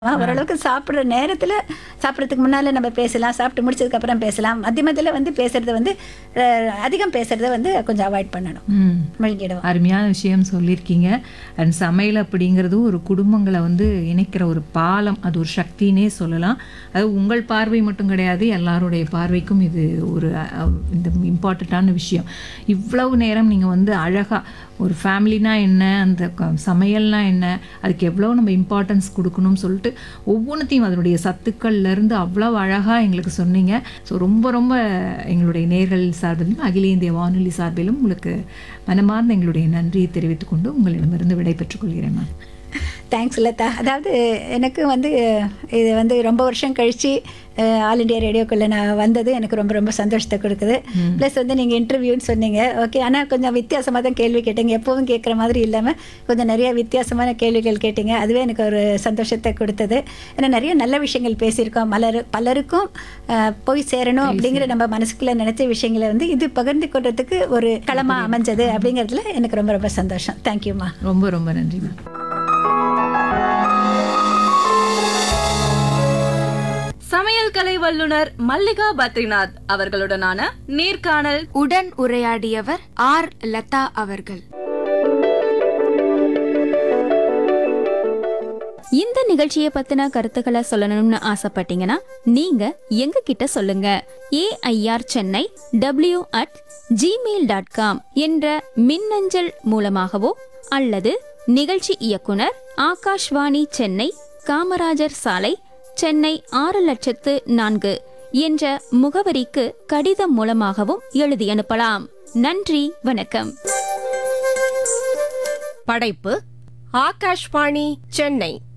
ஆ, ஓரளவுக்கு சாப்பிட்ற நேரத்தில் சாப்பிட்றதுக்கு முன்னால் நம்ம பேசலாம் சாப்பிட்டு முடிச்சதுக்கு அப்புறம் பேசலாம் மத்திய மத்தியில் வந்து பேசுறத வந்து அஹ், அதிகம் பேசுறத வந்து கொஞ்சம் அவாய்ட் பண்ணணும் ம் முழுங்கிடுவோம் அருமையான விஷயம் சொல்லியிருக்கீங்க அண்ட் சமையல் அப்படிங்கிறது ஒரு குடும்பங்களை வந்து இணைக்கிற ஒரு பாலம் அது ஒரு சக்தினே சொல்லலாம் அது உங்கள் பார்வை மட்டும் கிடையாது எல்லாருடைய பார்வைக்கும் இது ஒரு அஹ், இந்த இம்பார்ட்டண்ட்டான விஷயம் இவ்வளவு நேரம் நீங்கள் வந்து அழகாக ஒரு ஃபேமிலினா என்ன அந்த க- சமையல்னா என்ன அதுக்கு எவ்வளோ நம்ம இம்பார்ட்டன்ஸ் கொடுக்கணும்னு சொல்லிட்டு ஒவ்வொன்றத்தையும் அதனுடைய சத்துக்கள்ல இருந்து அவ்வளோ அழகாக எங்களுக்கு சொன்னீங்க ஸோ ரொம்ப ரொம்ப எங்களுடைய நேர்கள் சார்பிலும் அகில இந்திய வானொலி சார்பிலும் உங்களுக்கு மனமார்ந்த எங்களுடைய நன்றியை தெரிவித்துக் கொண்டு உங்களிடமிருந்து விடை பெற்றுக் கொள்கிறேன் மேம் தேங்க்ஸ் லதா அதாவது எனக்கு வந்து இது வந்து ரொம்ப வருஷம் கழித்து ஆல் இண்டியா ரேடியோக்குள்ளே நான் வந்தது எனக்கு ரொம்ப ரொம்ப சந்தோஷத்தை கொடுக்குது ப்ளஸ் வந்து நீங்கள் இன்டர்வியூன்னு சொன்னீங்க ஓகே ஆனால் கொஞ்சம் வித்தியாசமாக தான் கேள்வி கேட்டீங்க எப்போவும் கேட்குற மாதிரி இல்லாமல் கொஞ்சம் நிறைய வித்தியாசமான கேள்விகள் கேட்டீங்க அதுவே எனக்கு ஒரு சந்தோஷத்தை கொடுத்தது ஏன்னா நிறைய நல்ல விஷயங்கள் பேசியிருக்கோம் மலர் பலருக்கும் அஹ், போய் சேரணும் அப்படிங்கிற நம்ம மனசுக்குள்ளே நினைச்ச விஷயங்களை வந்து இது பகிர்ந்து கொள்றதுக்கு ஒரு களமாக அமைஞ்சது அப்படிங்கிறதுல எனக்கு ரொம்ப ரொம்ப சந்தோஷம் தேங்க்யூம்மா ரொம்ப ரொம்ப நன்றி மேம் சமையல் கலை வல்லுனர் மல்லிகா பத்ரிநாத் அவர்களுடனான நேர்காணல் உடன் உரையாடியவர் ஆர் லதா அவர்கள் இந்த நிகழ்ச்சியை பத்தின கருத்துக்களை சொல்லணும்னு ஆசைப்பட்டீங்கன்னா நீங்க எங்க கிட்ட சொல்லுங்க AIR Chennai W at Gmail dot com என்ற மின்னஞ்சல் மூலமாகவோ அல்லது நிகழ்ச்சி இயக்குனர் ஆகாஷ்வாணி சென்னை காமராஜர் சாலை சென்னை ஆறு லட்சத்து நான்கு என்ற முகவரிக்கு கடிதம் மூலமாகவும் எழுதி அனுப்பலாம் நன்றி வணக்கம் படைப்பு ஆகாஷ்வாணி சென்னை